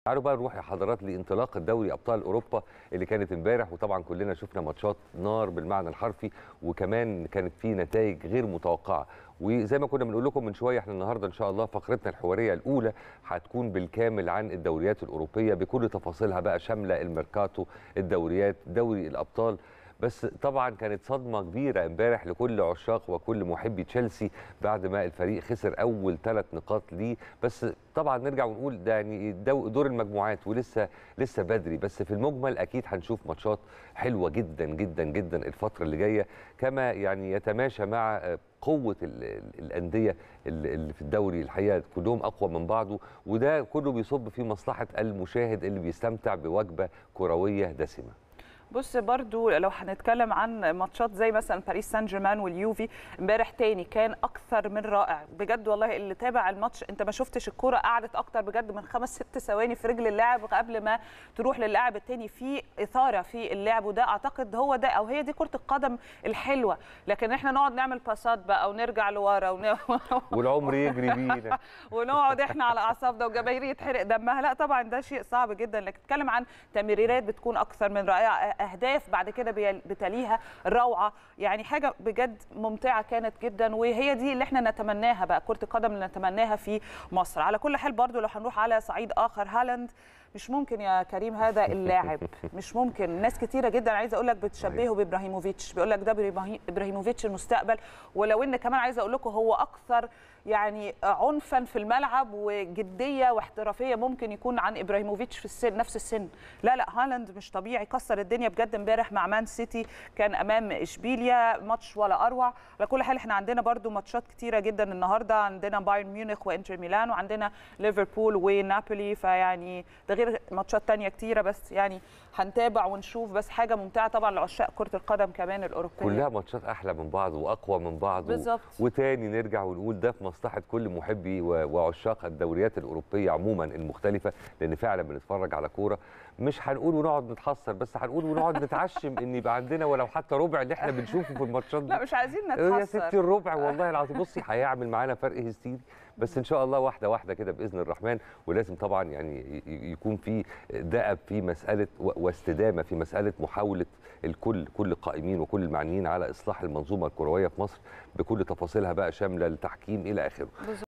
تعالوا بقى نروح يا حضرات لانطلاق الدوري ابطال اوروبا اللي كانت امبارح وطبعا كلنا شفنا ماتشات نار بالمعنى الحرفي وكمان كانت في نتائج غير متوقعه وزي ما كنا بنقول لكم من شويه احنا النهارده ان شاء الله فقرتنا الحواريه الاولى هتكون بالكامل عن الدوريات الاوروبيه بكل تفاصيلها بقى شامله الميركاتو الدوريات دوري الابطال بس طبعا كانت صدمه كبيره امبارح لكل عشاق وكل محبي تشيلسي بعد ما الفريق خسر اول ثلاث نقاط ليه بس طبعا نرجع ونقول ده يعني دو- دور المجموعات ولسه لسه بدري بس في المجمل اكيد هنشوف ماتشات حلوه جدا جدا جدا الفتره اللي جايه كما يعني يتماشى مع آه، قوه ال- ال- الانديه ال- اللي في الدوري الحقيقه كلهم اقوى من بعضه وده كله بيصب في مصلحه المشاهد اللي بيستمتع بوجبه كرويه دسمه بص برضو لو هنتكلم عن ماتشات زي مثلا باريس سان جيرمان واليوفي امبارح تاني كان اكثر من رائع بجد والله اللي تابع الماتش انت ما شفتش الكوره قعدت اكتر بجد من خمس ست ثواني في رجل اللاعب قبل ما تروح للاعب التاني في اثاره في اللعب وده اعتقد هو ده او هي دي كره القدم الحلوه لكن احنا نقعد نعمل باسات بقى ونرجع لورا ون... والعمر يجري بينا ونقعد احنا على اعصابنا وجماهير يتحرق دمها لا طبعا ده شيء صعب جدا لكن تتكلم عن تمريرات بتكون اكثر من رائعه اهداف بعد كده بيل- بتليها روعه يعني حاجه بجد ممتعه كانت جدا وهي دي اللي احنا نتمناها بقى كره القدم اللي نتمناها في مصر على كل حال برضو لو هنروح على صعيد اخر هالاند مش ممكن يا كريم هذا اللاعب مش ممكن ناس كتيره جدا عايزه اقول لك بتشبهه بابراهيموفيتش بيقول لك ده إبراهيم- ابراهيموفيتش المستقبل ولو ان كمان عايزه اقول لكم هو اكثر يعني عنفا في الملعب وجديه واحترافيه ممكن يكون عن ابراهيموفيتش في السن نفس السن لا لا هالاند مش طبيعي كسر الدنيا بجد امبارح مع مان سيتي كان امام اشبيليا ماتش ولا اروع على كل حال احنا عندنا برضو ماتشات كتيره جدا النهارده عندنا بايرن ميونخ وانتر ميلان وعندنا ليفربول ونابولي فيعني ده غير ماتشات تانية كتيره بس يعني هنتابع ونشوف بس حاجه ممتعه طبعا لعشاق كره القدم كمان الاوروبيه كلها ماتشات احلى من بعض واقوى من بعض و- بالظبط. وتاني نرجع ونقول ده في مصلحه كل محبي و- وعشاق الدوريات الاوروبيه عموما المختلفه لان فعلا بنتفرج على كوره مش هنقول ونقعد نتحسر بس هنقول ونقعد نتعشم ان يبقى عندنا ولو حتى ربع اللي احنا بنشوفه في الماتشات دي لا مش عايزين يا نتحسر ستي الربع والله العظيم بصي هيعمل معانا فرق هستيري بس ان شاء الله واحده واحده كده باذن الرحمن ولازم طبعا يعني ي- ي- يكون في دأب في مساله و- واستدامه في مساله محاوله الكل كل القائمين وكل المعنيين على اصلاح المنظومه الكرويه في مصر بكل تفاصيلها بقى شامله التحكيم الى اخره